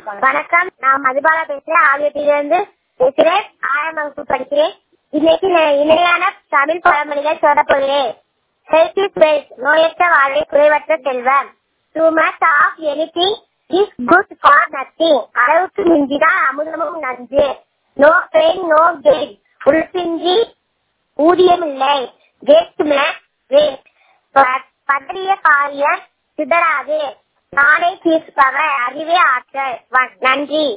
வணக்கம் நான் மதுபாலா பேசுறேன் ஆகியத்திலிருந்து பேசுறேன் ஆறாம் வகுப்பு படிக்கிறேன் இன்னைக்கு நான் இணையான தமிழ் பழமொழிகள் சொல்ல போகிறேன் ஹெல்த் இஸ் வெல்த் நோயற்ற வாழ்வை குறைவற்ற செல்வம் too much of anything is good for nothing அளவுக்கு மிஞ்சிதான் அமுதமும் நன்று நோ பெயின் நோ கெயின் உள்பிஞ்சி ஊதியம் இல்லை வேஸ்ட் மேக் வேஸ்ட் பதறிய காரியம் சிதறாது நாளை தீர்ப்பவர் அறிவே ஆற்றல் வ- நன்றி